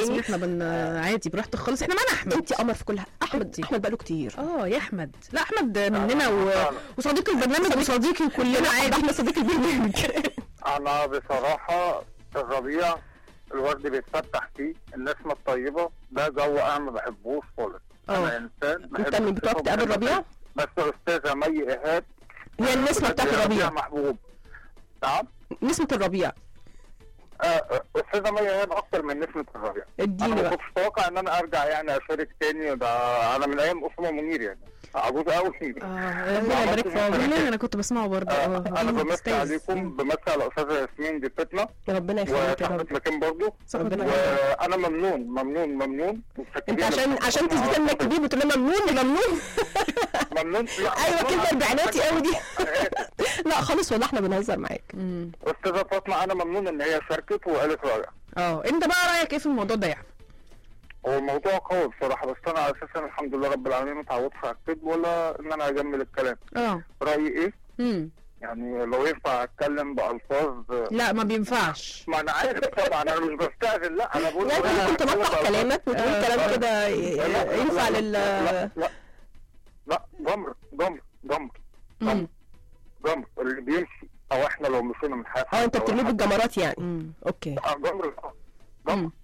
تاني احنا بن عادي براحتك خالص احنا معانا احمد انت قمر في كل حاجه احمد حبيبتي. احمد بقاله كتير اه يا احمد لا احمد مننا و... فعلا. وصديق البرنامج وصديقي وكلنا عادي احمد صديق البرنامج انا بصراحه في الربيع الورد بيتفتح فيه النسمه الطيبه ده جو انا ما بحبوش خالص اه. انا انسان بحب انت من بتوع الصيف اكتئاب وبحب الربيع؟ بس استاذه مي ايهاب هي النسمه بتاعت الربيع محبوب نعم نسمه الربيع آه، آه، استاذه مي ايهاب اكتر من نسمه الربيع اديني انا ما بقى كنتش متوقع ان انا ارجع يعني اشارك تاني ده انا من ايام اسامه منير يعني عجوز قوي اه ربنا يبارك في عمرك انا كنت بسمعه برضه اه انا أكيد بمسي أستاذ. عليكم بمسي على استاذه ياسمين دي فتنه ربنا يخليك يا وصاحبه رب مكان برضه صاحب ربنا البرنامج. وانا ممنون ممنون ممنون انت عشان عشان تثبت انك كبير بتقول لنا ممنون ممنون ممنون لا ايوه ممنون كلمه على- اربعيناتي قوي دي أنا آسف. لا خالص والله احنا بنهزر معاك مم. استاذه فاطمه انا ممنون ان هي شاركت وقالت رايها اه انت بقى رايك ايه في الموضوع ده يا احمد هو الموضوع قوي بصراحه بس انا اساسا الحمد لله رب العالمين ما اتعودتش على الكذب ولا ان انا اجمل الكلام اه رايي ايه امم يعني لو ينفع اتكلم بالفاظ لا ما بينفعش ما انا عارف طبعا انا مش بستأذن لا انا بقول يعني أنا ممكن بتكلم تنطق بألفاظ. كلامك وتقول آه. كلام كده لا، لا، ينفع لا، لل لا لا لا جمر جمر جمر مم. جمر اللي بيمشي او احنا لو مشينا من حياه اه انت بترميه بالجمرات يعني مم. اوكي آه، جمر آه، جمر مم.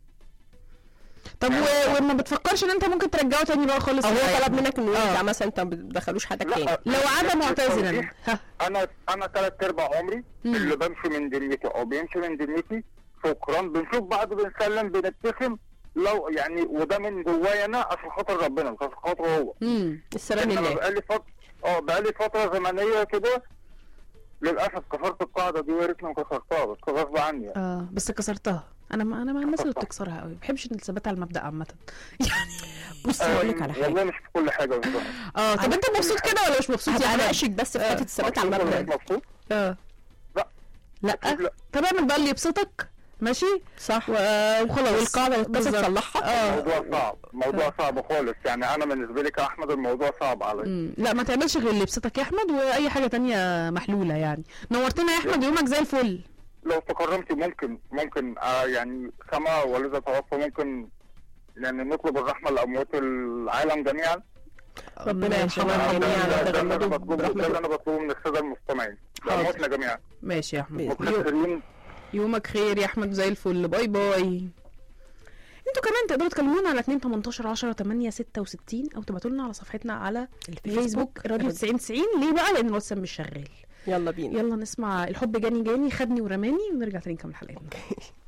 طب و... وما بتفكرش ان انت ممكن ترجعه تاني بقى خالص او في هو حياتك؟ طلب منك انه آه. يرجع مثلا انت ما بتدخلوش حاجه لا، تاني لو عاد بس معتزلا التوضيح، ها انا انا ثلاث ارباع عمري مم. اللي بمشي من دنيتي او بيمشي من دنيتي شكرا بنشوف بعض بنسلم بنتسم لو يعني وده من جوايا انا عشان خاطر ربنا مش عشان خاطر هو امم السلام انما لله بقالي فتره اه بقالي فتره زمنيه كده للاسف كسرت القاعده دي ويا ريتني ما كسرتها بس غصب عني يعني. اه بس كسرتها انا ما انا مع الناس اللي بتكسرها قوي ما بحبش الثبات على المبدا عامه يعني بص هقول لك على حاجه والله مش في كل حاجه بالظبط اه طب انت مبسوط كده ولا مش مبسوط يا هبقى احمد اناقشك بس في حته الثبات على مبسوط ولا المبدا مش مبسوط اه لا لا أكيد لا طب اعمل بقى اللي يبسطك ماشي صح و- وخلاص والقاعده اللي بالظبط. تصلحها اه الموضوع صعب موضوع صعب خالص يعني انا بالنسبه لي كاحمد الموضوع صعب عليا مم. لا ما تعملش غير اللي يبسطك يا احمد واي حاجه تانية محلوله يعني نورتنا يا احمد يومك زي الفل لو تكرمتي ممكن ممكن آه يعني كما والدها توفى ممكن يعني نطلب الرحمه لاموات العالم جميعا ربنا ماشي. يرحمها ده- جميعا ده- ده اللي ويتغمدوا أنا بطلبه ده اللي برحمته انا بطلبه من الساده المستمعين حاضر. لامواتنا جميعا ماشي يا احمد يو- متشكرين يومك خير يا احمد زي الفل باي باي انتوا كمان تقدروا تكلمونا على 2 18 10 8 66 او تبعتوا لنا على صفحتنا على فيسبوك راديو 90 90 ليه بقى لان الواتساب مش شغال يلا بينا يلا نسمع الحب جاني جاني خدني ورماني ونرجع تاني نكمل حلقتنا